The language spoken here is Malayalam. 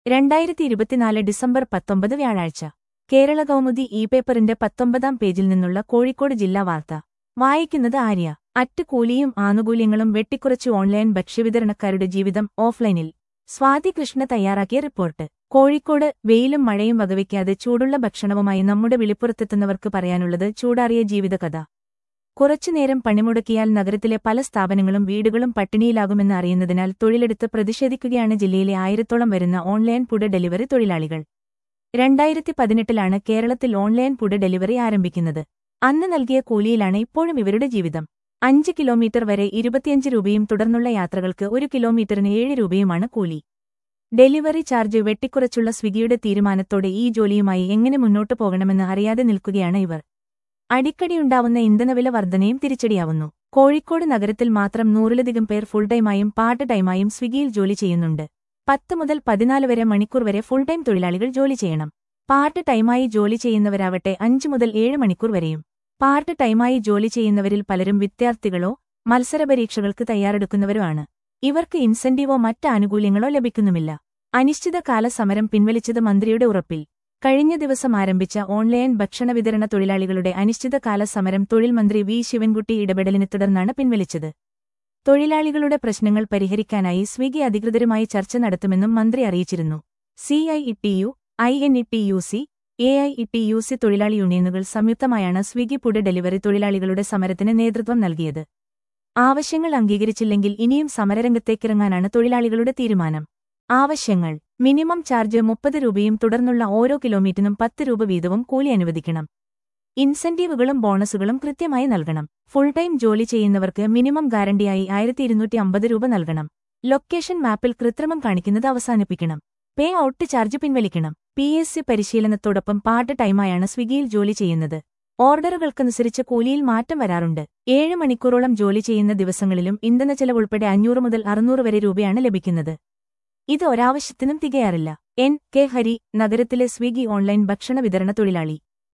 രണ്ടായിരത്തി ഇരുപത്തിനാല് ഡിസംബർ പത്തൊമ്പത് വ്യാഴാഴ്ച കേരള കൗമുദി ഇ പേപ്പറിന്റെ പത്തൊമ്പതാം പേജിൽ നിന്നുള്ള കോഴിക്കോട് ജില്ലാ വാർത്ത വായിക്കുന്നത് ആര്യ അറ്റ് കൂലിയും ആനുകൂല്യങ്ങളും വെട്ടിക്കുറച്ചു ഓൺലൈൻ ഭക്ഷ്യവിതരണക്കാരുടെ ജീവിതം ഓഫ്ലൈനിൽ സ്വാതി കൃഷ്ണ തയ്യാറാക്കിയ റിപ്പോർട്ട് കോഴിക്കോട് വെയിലും മഴയും വകവയ്ക്കാതെ ചൂടുള്ള ഭക്ഷണവുമായി നമ്മുടെ വിളിപ്പുറത്തെത്തുന്നവർക്ക് പറയാനുള്ളത് ചൂടാറിയ ജീവിതകഥ കുറച്ചുനേരം പണിമുടക്കിയാൽ നഗരത്തിലെ പല സ്ഥാപനങ്ങളും വീടുകളും പട്ടിണിയിലാകുമെന്ന് അറിയുന്നതിനാൽ തൊഴിലെടുത്ത് പ്രതിഷേധിക്കുകയാണ് ജില്ലയിലെ ആയിരത്തോളം വരുന്ന ഓൺലൈൻ ഫുഡ് ഡെലിവറി തൊഴിലാളികൾ രണ്ടായിരത്തി പതിനെട്ടിലാണ് കേരളത്തിൽ ഓൺലൈൻ ഫുഡ് ഡെലിവറി ആരംഭിക്കുന്നത് അന്ന് നൽകിയ കൂലിയിലാണ് ഇപ്പോഴും ഇവരുടെ ജീവിതം അഞ്ച് കിലോമീറ്റർ വരെ ഇരുപത്തിയഞ്ച് രൂപയും തുടർന്നുള്ള യാത്രകൾക്ക് ഒരു കിലോമീറ്ററിന് ഏഴ് രൂപയുമാണ് കൂലി ഡെലിവറി ചാർജ് വെട്ടിക്കുറച്ചുള്ള സ്വിഗ്ഗിയുടെ തീരുമാനത്തോടെ ഈ ജോലിയുമായി എങ്ങനെ മുന്നോട്ടു പോകണമെന്ന് അറിയാതെ നിൽക്കുകയാണ് ഇവർ അടിക്കടിയുണ്ടാവുന്ന ഇന്ധനവില വർധനയും തിരിച്ചടിയാവുന്നു കോഴിക്കോട് നഗരത്തിൽ മാത്രം നൂറിലധികം പേർ ഫുൾ ടൈമായും പാർട്ട് ടൈമായും സ്വിഗ്ഗിയിൽ ജോലി ചെയ്യുന്നുണ്ട് പത്ത് മുതൽ പതിനാല് വരെ മണിക്കൂർ വരെ ഫുൾ ടൈം തൊഴിലാളികൾ ജോലി ചെയ്യണം പാർട്ട് ടൈമായി ജോലി ചെയ്യുന്നവരാവട്ടെ അഞ്ച് മുതൽ ഏഴ് മണിക്കൂർ വരെയും പാർട്ട് ടൈമായി ജോലി ചെയ്യുന്നവരിൽ പലരും വിദ്യാർത്ഥികളോ മത്സരപരീക്ഷകൾക്ക് തയ്യാറെടുക്കുന്നവരുമാണ് ഇവർക്ക് ഇൻസെന്റീവോ മറ്റ് ആനുകൂല്യങ്ങളോ ലഭിക്കുന്നുമില്ല അനിശ്ചിതകാല സമരം പിൻവലിച്ചത് മന്ത്രിയുടെ ഉറപ്പിൽ കഴിഞ്ഞ ദിവസം ആരംഭിച്ച ഓൺലൈൻ ഭക്ഷണ വിതരണ തൊഴിലാളികളുടെ അനിശ്ചിതകാല സമരം തൊഴിൽ മന്ത്രി വി ശിവൻകുട്ടി ഇടപെടലിനെ തുടർന്നാണ് പിൻവലിച്ചത് തൊഴിലാളികളുടെ പ്രശ്നങ്ങൾ പരിഹരിക്കാനായി സ്വിഗ്ഗി അധികൃതരുമായി ചർച്ച നടത്തുമെന്നും മന്ത്രി അറിയിച്ചിരുന്നു C I E T U I N E T U C A I E T U C തൊഴിലാളി യൂണിയനുകൾ സംയുക്തമായാണ് സ്വിഗ്ഗി ഫുഡ് ഡെലിവറി തൊഴിലാളികളുടെ സമരത്തിന് നേതൃത്വം നൽകിയത് ആവശ്യങ്ങൾ അംഗീകരിച്ചില്ലെങ്കിൽ ഇനിയും സമരരംഗത്തേക്കിറങ്ങാനാണ് തൊഴിലാളികളുടെ തീരുമാനം ആവശ്യങ്ങൾ മിനിമം ചാർജ് മുപ്പത് രൂപയും തുടർന്നുള്ള ഓരോ കിലോമീറ്ററിനും പത്ത് രൂപ വീതവും കൂലി അനുവദിക്കണം ഇൻസെന്റീവുകളും ബോണസുകളും കൃത്യമായി നൽകണം ഫുൾ ടൈം ജോലി ചെയ്യുന്നവർക്ക് മിനിമം ഗ്യാരണ്ടിയായി ആയിരത്തി ഇരുന്നൂറ്റി അമ്പത് രൂപ നൽകണം ലൊക്കേഷൻ മാപ്പിൽ കൃത്രിമം കാണിക്കുന്നത് അവസാനിപ്പിക്കണം പേ ഔട്ട് ചാർജ് പിൻവലിക്കണം പി എസ് സി പരിശീലനത്തോടൊപ്പം പാർട്ട് ടൈമായാണ് സ്വിഗ്ഗിയിൽ ജോലി ചെയ്യുന്നത് ഓർഡറുകൾക്കനുസരിച്ച് കൂലിയിൽ മാറ്റം വരാറുണ്ട് ഏഴ് മണിക്കൂറോളം ജോലി ചെയ്യുന്ന ദിവസങ്ങളിലും ഇന്ധന ചെലവുൾപ്പെടെ അഞ്ഞൂറ് മുതൽ അറുന്നൂറ് വരെ രൂപയാണ് ലഭിക്കുന്നത് ഇത് ഒരാവശ്യത്തിനും തികയാറില്ല എൻ കെ ഹരി നഗരത്തിലെ സ്വിഗ്ഗി ഓൺലൈൻ ഭക്ഷണ വിതരണ തൊഴിലാളി